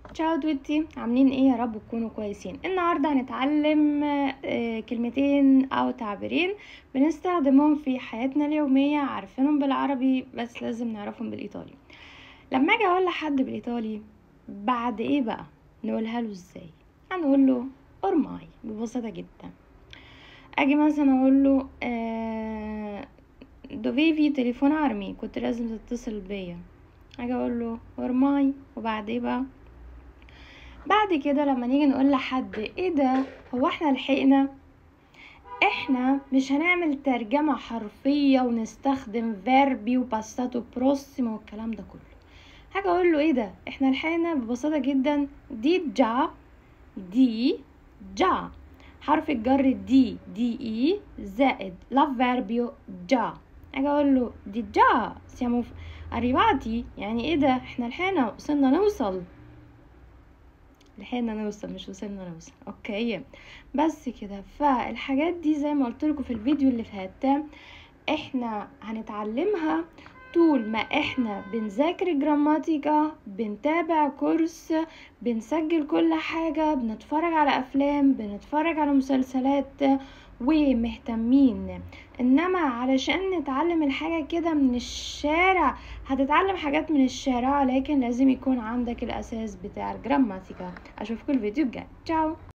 تشاو دويتي عاملين ايه يا رب تكونوا كويسين النهارده هنتعلم آه، كلمتين او تعبيرين بنستخدمهم في حياتنا اليوميه عارفينهم بالعربي بس لازم نعرفهم بالايطالي لما اجي اقول لحد بالايطالي بعد ايه بقى نقولها له ازاي هنقول له اورماي ببساطه جدا اجي مثلا اقول له آه دوفيفي تليفون ارمي كنت لازم تتصل بيا اجي اقول له اورماي وبعد ايه بقى بعد كده لما نيجي نقول لحد ايه ده هو احنا لحقنا احنا مش هنعمل ترجمة حرفية ونستخدم فيربي وباساتو بروسيمو والكلام ده كله حاجة اقول له ايه ده احنا لحقنا ببساطة جدا دي جا دي جا حرف الجر دي دي اي زائد لا فيربيو جا اجي اقول له دي جا siamo arrivati يعني ايه ده احنا لحقنا وصلنا نوصل لحقنا نوصل مش وصلنا نوصل اوكي بس كده فالحاجات دي زي ما قلت لكم في الفيديو اللي فات احنا هنتعلمها طول ما احنا بنذاكر الجراماتيكا بنتابع كورس بنسجل كل حاجة بنتفرج على افلام بنتفرج على مسلسلات ومهتمين انما علشان نتعلم الحاجة كده من الشارع هتتعلم حاجات من الشارع لكن لازم يكون عندك الاساس بتاع الجراماتيكا اشوفكم الفيديو الجاي تشاو